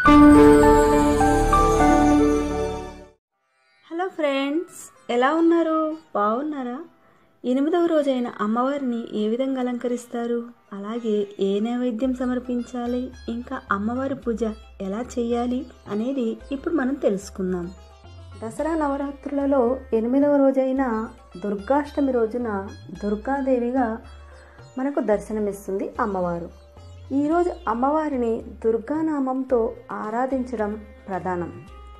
hello friends ఎలా ఉన్నారు బాగున్నారా ఎనిమిదవ రోజైన అమ్మవారిని ఏ విధంగా అలంకరిస్తారు అలాగే ఏ నైవేద్యం సమర్పించాలి ఇంకా అమ్మవారి పూజ ఎలా చేయాలి అనేది ఇప్పుడు మనం తెలుసుకుందాం దసరా నవరాత్రులలో ఎనిమిదవ రోజైన దుర్గాష్టమి రోజున దుర్గాదేవిగా మనకు దర్శనమిస్తుంది అమ్మవారు ఈరోజు అమ్మవారిని దుర్గానామంతో ఆరాధించడం ప్రధానం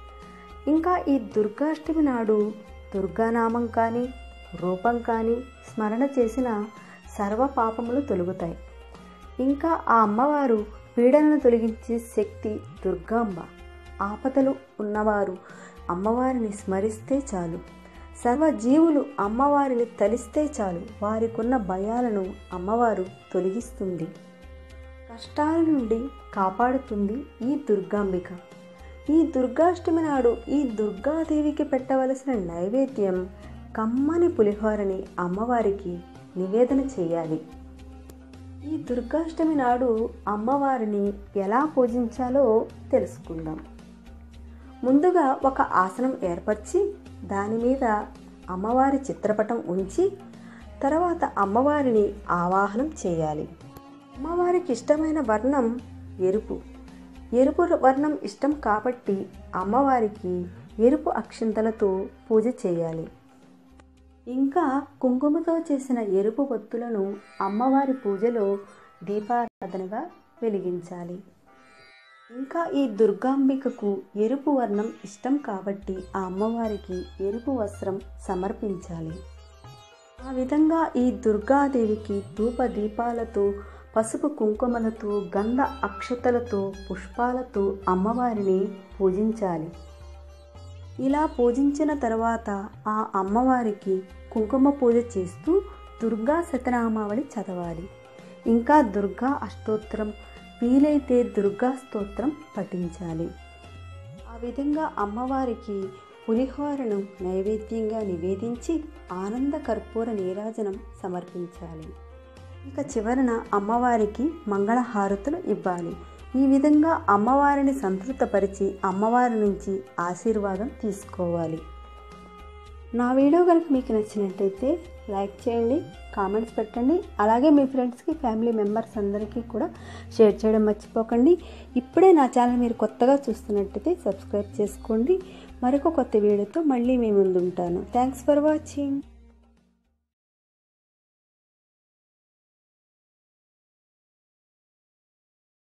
ఇంకా ఈ దుర్గాష్టమి నాడు దుర్గానామం కానీ రూపం కానీ స్మరణ చేసిన సర్వ పాపములు తొలుగుతాయి ఇంకా ఆ అమ్మవారు పీడనను తొలగించే శక్తి దుర్గాంబ ఆపదలు ఉన్నవారు అమ్మవారిని స్మరిస్తే చాలు సర్వ జీవులు అమ్మవారిని తలిస్తే చాలు వారికున్న భయాలను అమ్మవారు తొలగిస్తుంది కష్టాల నుండి కాపాడుతుంది ఈ దుర్గాంబిక ఈ దుర్గాష్టమి నాడు ఈ దుర్గాదేవికి పెట్టవలసిన నైవేద్యం కమ్మని పులిహోరని అమ్మవారికి నివేదన చేయాలి ఈ దుర్గాష్టమి నాడు అమ్మవారిని ఎలా పూజించాలో తెలుసుకుందాం ముందుగా ఒక ఆసనం ఏర్పరిచి దాని మీద అమ్మవారి చిత్రపటం ఉంచి తర్వాత అమ్మవారిని ఆవాహనం చేయాలి అమ్మవారికి ఇష్టమైన వర్ణం ఎరుపు ఎరుపు వర్ణం ఇష్టం కాబట్టి అమ్మవారికి ఎరుపు అక్షింతలతో పూజ చేయాలి ఇంకా కుంకుమతో చేసిన ఎరుపు ఒత్తులను అమ్మవారి పూజలో దీపారాధనగా వెలిగించాలి ఇంకా ఈ దుర్గాంబికకు ఎరుపు వర్ణం ఇష్టం కాబట్టి ఆ అమ్మవారికి ఎరుపు వస్త్రం సమర్పించాలి ఆ విధంగా ఈ దుర్గాదేవికి ధూప దీపాలతో పసుపు కుంకుమలతో గంధ అక్షతలతో పుష్పాలతో అమ్మవారిని పూజించాలి ఇలా పూజించిన తర్వాత ఆ అమ్మవారికి కుంకుమ పూజ చేస్తూ దుర్గా శతనామావళి చదవాలి ఇంకా దుర్గా అష్టోత్తరం వీలైతే దుర్గా స్తోత్రం పఠించాలి ఆ విధంగా అమ్మవారికి పులిహోరను నైవేద్యంగా నివేదించి ఆనంద కర్పూర నీరాజనం సమర్పించాలి ఇక చివరన అమ్మవారికి మంగళహారతులు ఇవ్వాలి ఈ విధంగా అమ్మవారిని సంతృప్తపరిచి అమ్మవారి నుంచి ఆశీర్వాదం తీసుకోవాలి నా వీడియో కనుక మీకు నచ్చినట్టయితే లైక్ చేయండి కామెంట్స్ పెట్టండి అలాగే మీ ఫ్రెండ్స్కి ఫ్యామిలీ మెంబర్స్ అందరికీ కూడా షేర్ చేయడం మర్చిపోకండి ఇప్పుడే నా ఛానల్ మీరు కొత్తగా చూస్తున్నట్టయితే సబ్స్క్రైబ్ చేసుకోండి మరొక కొత్త వీడియోతో మళ్ళీ మీ ముందు ఉంటాను థ్యాంక్స్ ఫర్ వాచింగ్